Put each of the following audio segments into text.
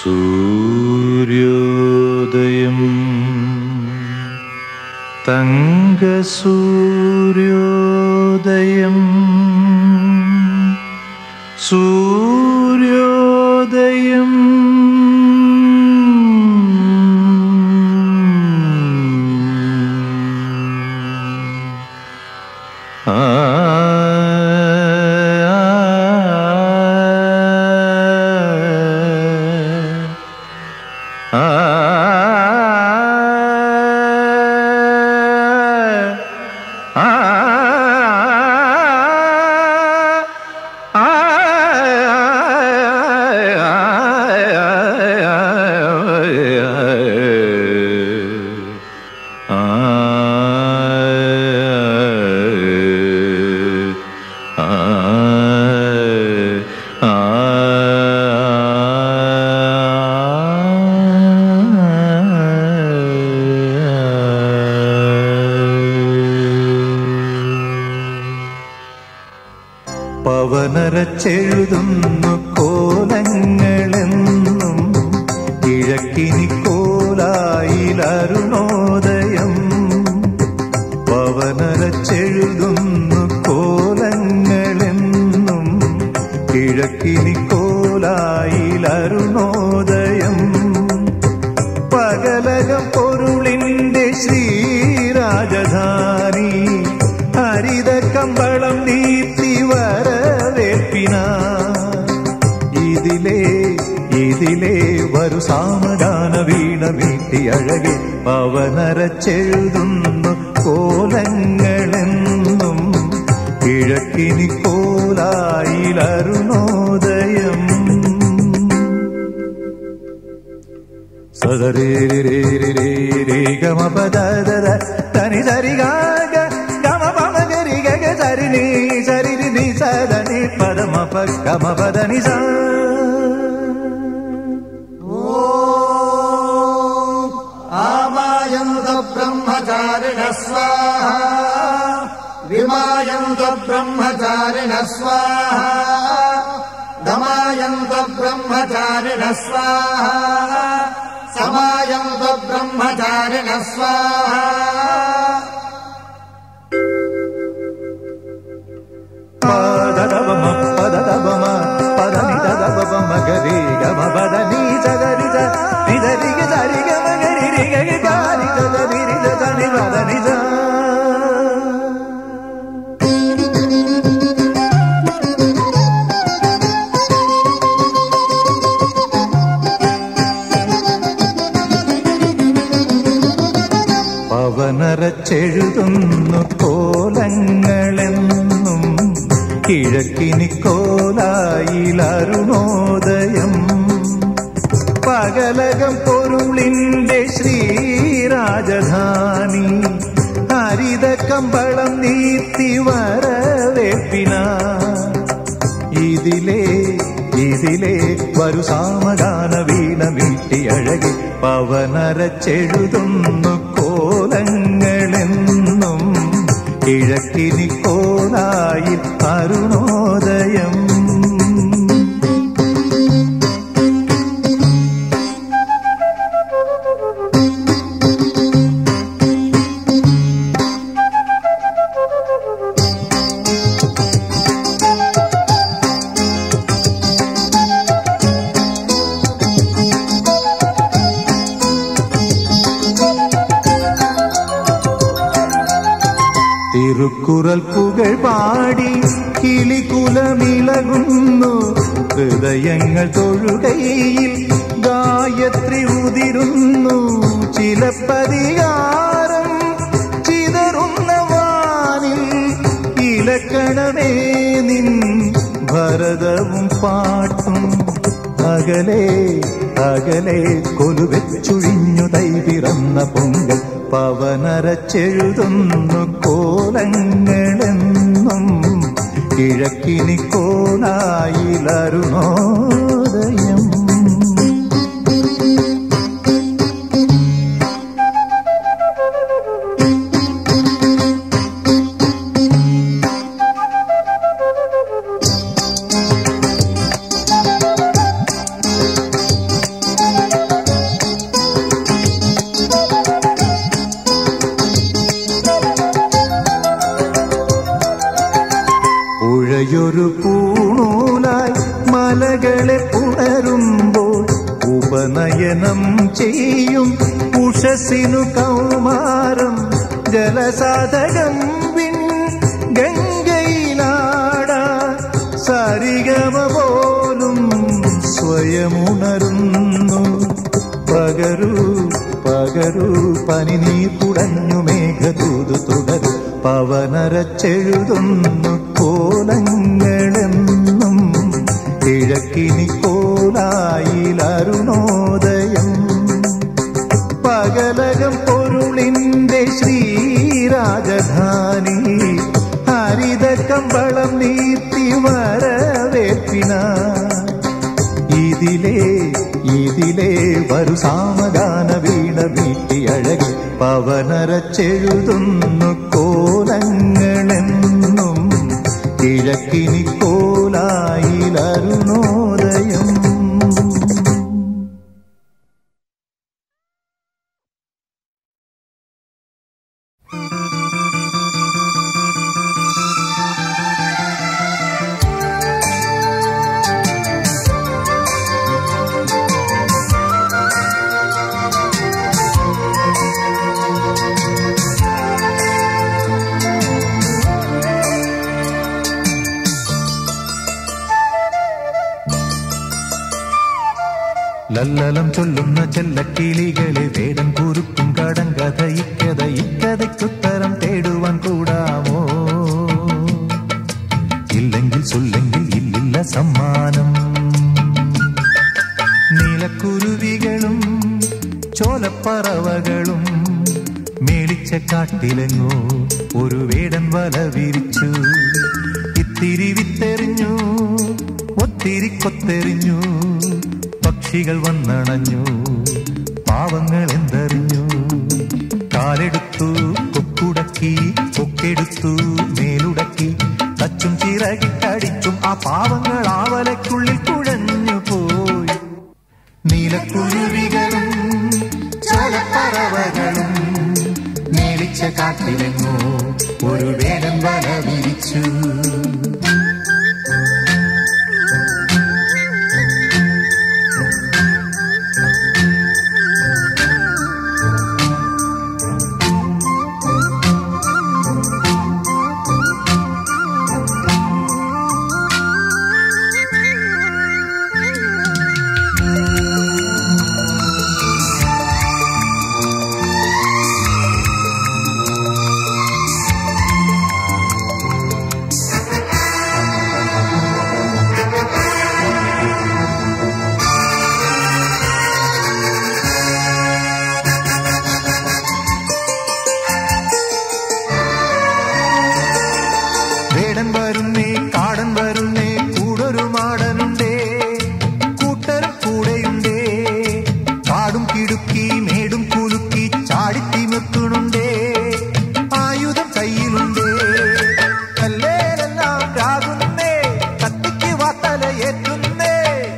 സൂര്യോദയം തങ്കസൂര്യോദയം സൂര്യോദയം ആ പവനരച്ചെഴുതുന്നു കോലങ്ങളെന്നും കിഴക്കിനി കോലായിലരുണോദയം പവനരച്ചെഴുതുന്നു കോലങ്ങളെന്നും കിഴക്കിനി കോലായിലരുണോദയം പകലകം പൊരുളിന്റെ ശ്രീരാജധാനി ഹരിത കമ്പളം നീത്തി വരവേൽപ്പിന ഇതിലേ ഇതിലേ വരു സാമഗാന വീണ വീട്ടി അഴകെ പവനരച്ചെഴുതുന്നു കോലങ്ങളെന്നും കിഴക്കിനി കോലായിലരുണോദയം സദരേ ഗമ പദ തനി സരി ഗാഗ ഗമ പമ ഗരി ഗഗ സരി നീ സരി നി സദനി പദമ പ ഗമ പദ നി സ आमायन्त ब्रह्मचारिण स्वाहा विमायन्त ब्रह्मचारिण स्वाहा दमायन्त ब्रह्मचारिण स्वाहा समायन्त ब्रह्मचारिण स्वाहा പദദവമ പദദവമ പദനി ദദവമ ഗരി ഗമ പദ നീ സദരി സ നി സരി ഗ സരി ഗമ ഗരി രി ഗ ഗ ഗാരി സദരി രി സ നി പദ നി സ പവനരച്ചെഴുതുന്നു കോലങ്ങളെന്നും കിഴക്കിനി കോലായിലരുണോദയം പകലകം പൊരുളിന്റെ ശ്രീരാജധാനി ഹരിത കമ്പളം നീത്തി വരവേൽപ്പിന ഇതിലേ ഇതിലേ വരു സാമഗാന വീണ വീട്ടി അഴകി പവനരച്ചെഴുതുന്നു കോലങ്ങളെന്നും കിഴക്കിനി കോലായി അരുണോദയം തിരുക്കുറൽ പുകൾ പാടി കിളികുലമിളകുന്നു ഹൃദയങ്ങൾ തൊഴുകയിൽ ഗായത്രി ഉതിരുന്നു ചിലപ്പതികാരം ചിതറുന്ന വാനിൽ ഇലക്കണമേ നിൻ ഭരതവും പാട്ടും അകലെ അകലെ കൊലുവെച്ചുഴിഞ്ഞു തൈ പിറന്ന പൊങ്കൽ പവനരച്ചെഴുതുന്നു കോലങ്ങളെന്നും കിഴക്കിനി കോലായിലരുണോദയം പുഴയൊരു പൂണൂലായി മലകളെ പുണരുമ്പോൾ ഉപനയനം ചെയ്യും ഉഷസിനു കൗമാരം ജലസാധകം വിൺ ഗംഗയിലാടാ സരിഗമ പോലും സ്വയമുണരുന്നു പകരൂ പകരൂ പനി നീ കുടഞ്ഞു മേഘതൂതു തുടരും പവനരച്ചെഴുതുന്നു കോലങ്ങളെന്നും കിഴക്കിനി കോലായിലരുണോദയം പകലകം പൊരുളിന്റെ ശ്രീരാജധാനി ഹരിത കമ്പളം നീത്തി വരവേൽപ്പിന ഇതിലേ ഇതിലേ വരു സാമഗാന വീണ വീട്ടി അഴകി പവനരച്ചെഴുതുന്നു കോലങ്ങളെന്നും കിഴക്കിനി കോലായിലരുണോദയം ലല്ലലം ചൊല്ലുന്ന ചെല്ലക്കിളികളെ വേടം കുറുക്കും കടം കഥ ഇക്കഥ ഇക്കഥയ്ക്കുത്തരം തേടുവാൻ കൂടാമോ ഇല്ലെങ്കിൽ ചൊല്ലെങ്കിൽ ഇല്ലില്ല സമ്മാനം നീലക്കുരുവികളും ചോലപ്പറവകളും മേളിച്ച കാട്ടിലെങ്ങോ ഒരു വേടൻ വല വിരിച്ചു ഇത്തിരി വിത്തെറിഞ്ഞു ഒത്തിരി കൊത്തെറിഞ്ഞു പക്ഷികൾ വന്നണഞ്ഞു പാവങ്ങൾ എന്തറിഞ്ഞു കാലെടുത്തു കൊക്കുടക്കി കൊക്കെടുത്തു മേലുടക്കി തച്ചും ചിറകിട്ടടിച്ചും ആ പാവങ്ങൾ ആവലയ്ക്കുള്ളിൽ കുഴഞ്ഞു പോയി നീലക്കുരുവികളും ചോലപ്പറവകളും മേളിച്ച കാട്ടിലെങ്ങോ ഒരു വേടൻ വല വിരിച്ചു വേടൻ വരുന്നേ കാടൻ വരുന്നേ കൂടൊരു മാടനുണ്ടേ കൂട്ടരും കൂടെയുണ്ടേ കാടും കിടുക്കി മേടും കുലുക്കി ചാടിത്തിമിർക്കണുണ്ടേ ആയുധം കയ്യിലുണ്ടേ കല്ലേരെല്ലാം രാകുന്നേ കത്തിക്ക് വാത്തലയേറ്റുന്നേ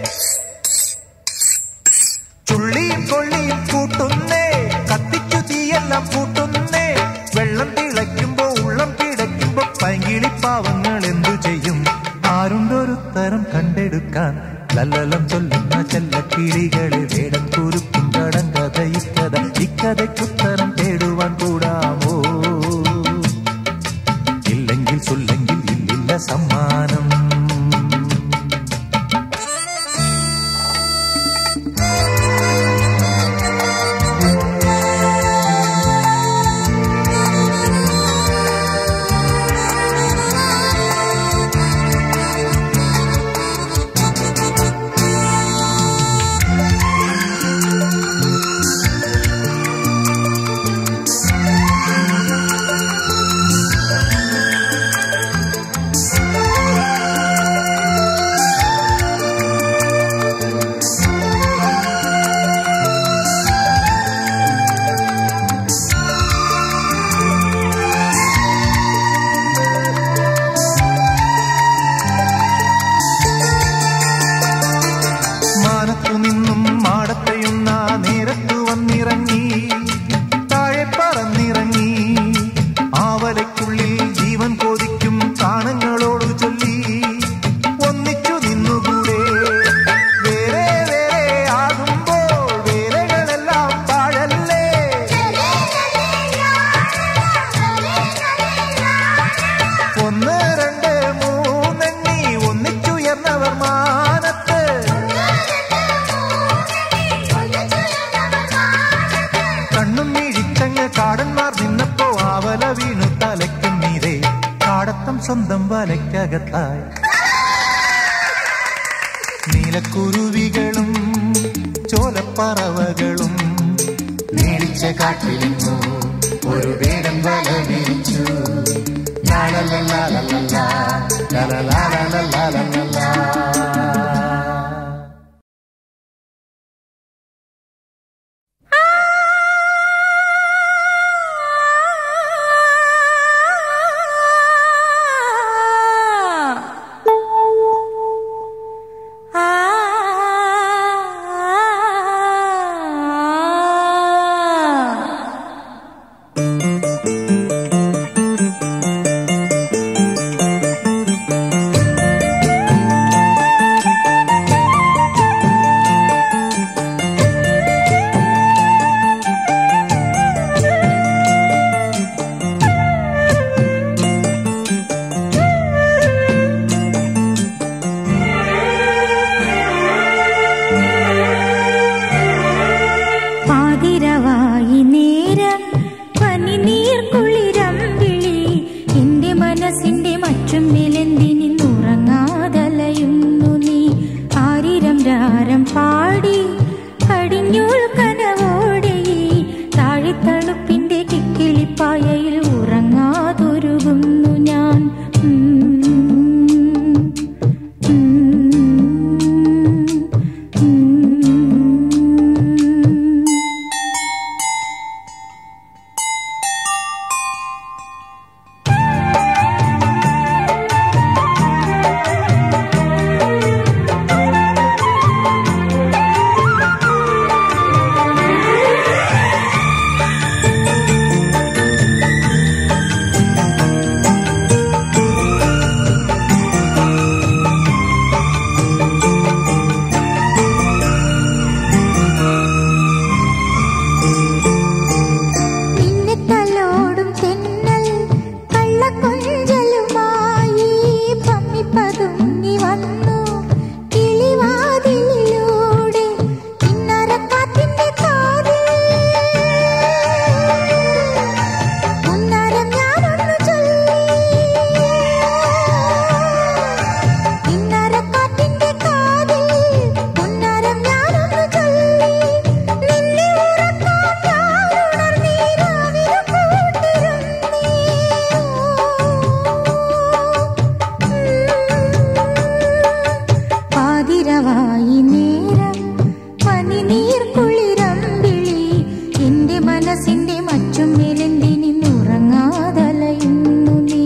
ചുള്ളിയും കൊള്ളിയും കൂട്ടുന്നേ കത്തിച്ചു തീയെല്ലാം കൂട്ടുന്നേ വെള്ളം തിളയ്ക്കുമ്പോ ഉള്ളം പിടയ്ക്കുമ്പോ പൈകിളിപ്പാവങ്ങൾ എന്തു ചെയ്യും ആരുണ്ടൊരു തരം കണ്ടെടുക്കാൻ ലല്ലലം ചൊല്ലുന്ന ചെല്ലക്കിളികളെ വേടം കുരുക്കും കടം കഥ ഇക്കഥ ഇക്കഥയ്ക്കുത്തരം തേടുവാൻ കൂടാമോ ഇല്ലെങ്കിൽ ചൊല്ലെങ്കിൽ ഇല്ലില്ല സമ്മാനം വല വീണു തലയ്ക്കും മീതെ കാടത്തം സ്വന്തം വലയ്ക്കകത്തായി നീലക്കുരുവികളും ചോലപ്പറവകളും നീളിച്ച കാട്ടിലിങ്ങോ ഒരു വേടൻ വല വിരിച്ചു ലാലലലാലലലാ, ലലലാലലലാലലലാ. പാതിരവായി നേരം പനിനീർ കുളിരമ്പിളി എന്റെ മനസ്സിന്റെ മറ്റും നിലന്തിനിന്നുറങ്ങാതലയുന്നു നീ ആരിരം രാരം പാടി കടിഞ്ഞൂൾ കനവോടെ ഈ താഴിത്തളുപ്പിന്റെ കിക്കിളിപ്പായയിൽ ഉറങ്ങാതൊരുകുന്നു ഞാൻ ഉം. ഉം. ഉം. നിന്നെ തലോടും തെന്നൽ കള്ളക്കൊഞ്ചലുമായി പമ്മി പതുങ്ങി വന്നു കിളിവാതിലിലൂടെ കിന്നരക്കാറ്റിന്റെ കാതിൽ ഉന്നാരം ഞാനൊന്നു ചൊല്ലി കിന്നരക്കാറ്റിന്റെ കാതിൽ ഉന്നാരം ഞാനൊന്നു ചൊല്ലി നിന്നെ ഉറക്കാൻ ഞാനുണർന്നീരാവിനു കൂട്ടിരുന്നീ പാതിരവായി നേരം പനിനീർ കുളിരമ്പിളി എന്റെ മനസ്സിന്റെ മറ്റും നിലന്തിനിന്നുറങ്ങാതലയുന്നു നീ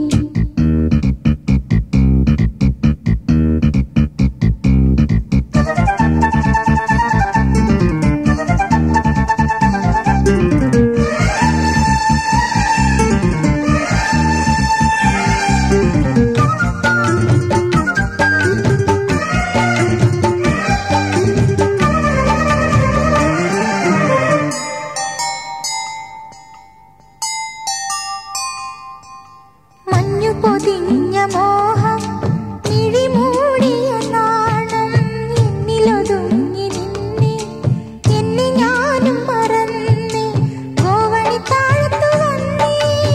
മഞ്ഞു പൊതിഞ്ഞ മോഹം മിഴിമൂടിയ നാണം എന്നിലൊതുങ്ങി നിന്നെ എന്നെ ഞാനും മറന്നേ ഗോവണി താഴത്തു വന്നേ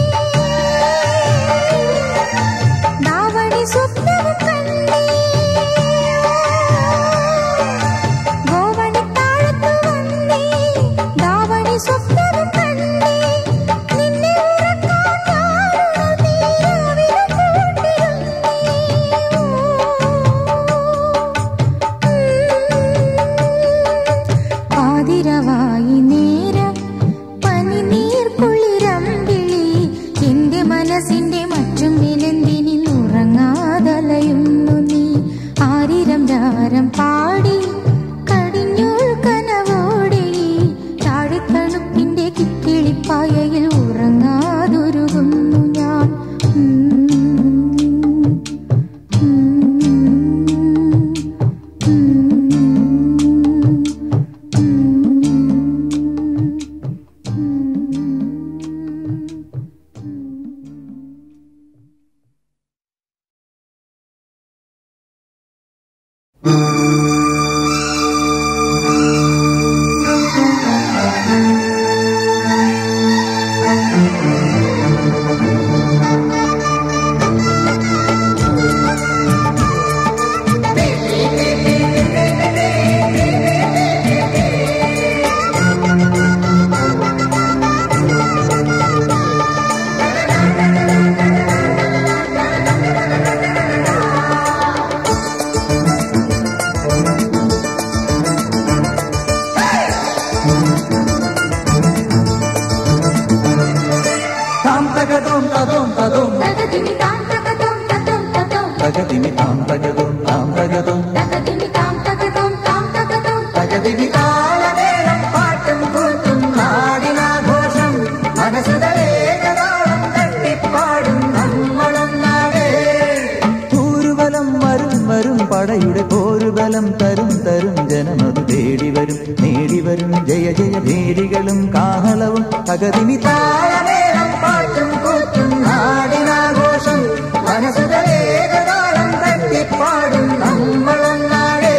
ദാവണി സ്വപ്നവും കണ്ടേ ഗോവണി താഴത്തു വന്നേ ദാവണി സ്വപ്നവും കണ്ടേ നിന്നെ ഉറക്കാൻ ഞാനുണർന്നീരാവിനു കൂട്ടിരുന്നീ. പാതിരവായി നേരം പനിനീർ കുളിരമ്പിളി എന്റെ മനസ്സിന്റെ മറ്റും നിലന്തിനിൽ ഉറങ്ങാതലയുന്നു നീ ആരിരം രാരം പാടി കടിഞ്ഞൂൾ കനവോടെ ഈ താഴിത്തണുപ്പിന്റെ കിക്കിളിപ്പായയിൽ ഉറങ്ങാതൊരുകുന്നു ഞാൻ ഉം. ഉം. ഉം. തകതോം തതോം തതോം തകതിമി താം തകതോം തതോം തതോം തകതിമി താം തകതോം താം തകതോം തകതിമി താം തകതോം താം തകതോം തകതിമി താളമേളം പാട്ടും കൂത്തും നാടിനാഘോഷം മനസ്സുതലേകതാളം തട്ടിപ്പാടും നമ്മളൊന്നാടേ പൂരുബലം വരും വരും പടയുടെ പോരുബലം തരും തരും ജനമത് തേടി വരും നേടി വരും ജയ ജയ ഭേരികളും കാഹളവും തകതിമി താളമേളം പാട്ടും കൂത്തും നാടിനാഘോഷം മനസ്സുതലേകതാളം തട്ടിപ്പാടും നമ്മളൊന്നാടേ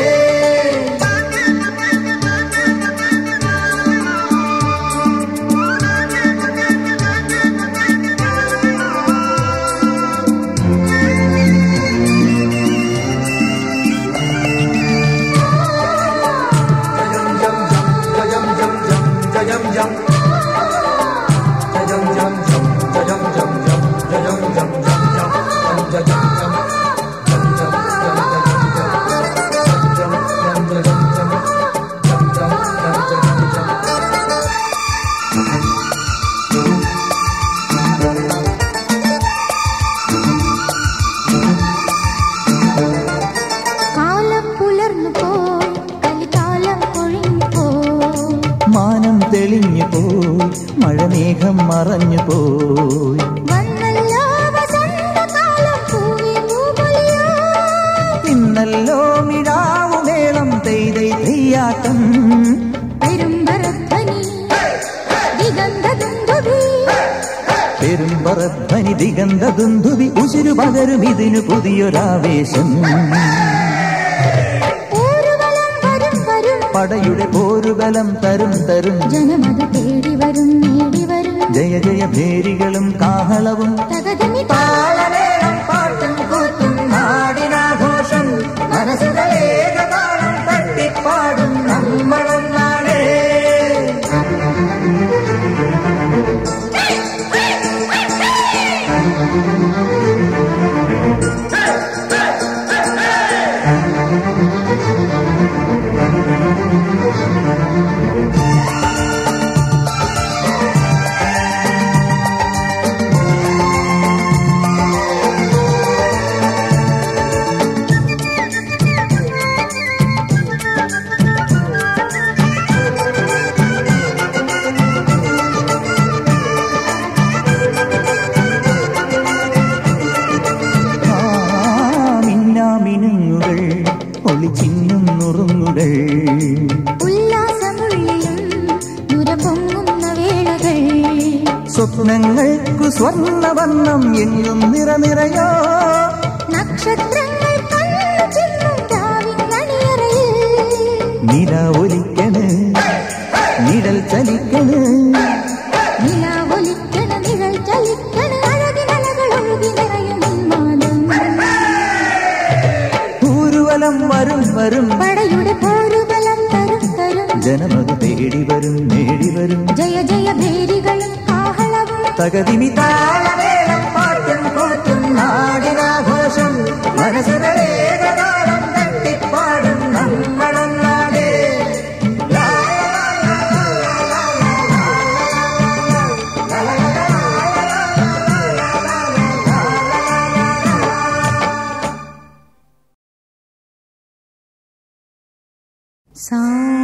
കാലം പുലർന്നു പോയി കലികാലം കൊഴിഞ്ഞു പോയി മാനം തെളിഞ്ഞു പോയി മഴമേഘം മറഞ്ഞു പോയി വന്നല്ലോ വസന്തകാലം പൂവി പൂപൊലിയോ ഇന്നല്ലോ മിഴാവുമേളം തെയ്തൈ തെയ്യാട്ടം പെരുമ്പറധ്വനി ദിഗന്ധദുന്ദുഭി പെരുമ്പറധ്വനി ദിഗന്ധ ദുന്ദുവി ഉശിരു പകരും ഇതിനു പുതിയൊരാവേശം ഊരുവലം വരും വരും പടയുടെ പോരുബലം തരും തരും ജനമത് തേടി വരും നേടി വരും ജയ ജയ ഭേരികളും കാഹളവും തകതിമി താളമേളം പാട്ടും കൂത്തും നാടിനാഘോഷം മനസ്സുകളേകതാളം തട്ടിപ്പാടും നമ്മളൊന്നാടേ ആ മിന്നാമിനുങ്ങുകൾ ഒളിച്ചിന്നും നുറുങ്ങുകൾ ഉല്ലാസമുള്ളിലും നുര പൊങ്ങുന്ന വേളകൾ സ്വപ്നങ്ങൾക്കു സ്വർണ്ണവർണ്ണം എങ്ങും നിറനിറയോ നക്ഷത്രങ്ങൾ കണ്ണു ചിമ്മും രാവിൻ മണിയറയിൽ നില ഒലിക്കണ് നിഴൽ ചലിക്കണ് നിലാവൊലിക്കണ നിഴൽ ചലിക്കണ അഴകിനലകൾ ഒഴുകി നിറയും ഉന്മാദം ഊരുവലം വരും വരും പടയുടെ പോരുബലം തരും തരും ജനമത് തേടി വരും നേടി വരും ജയ ജയ ഭേരികളും കാഹളവും തകതിമി താളമേളം പാട്ടും കൂത്തും നാടിനാഘോഷം മനസ്സുകളേകതാളം തട്ടിപ്പാടും നമ്മളൊന്നാടേ സാ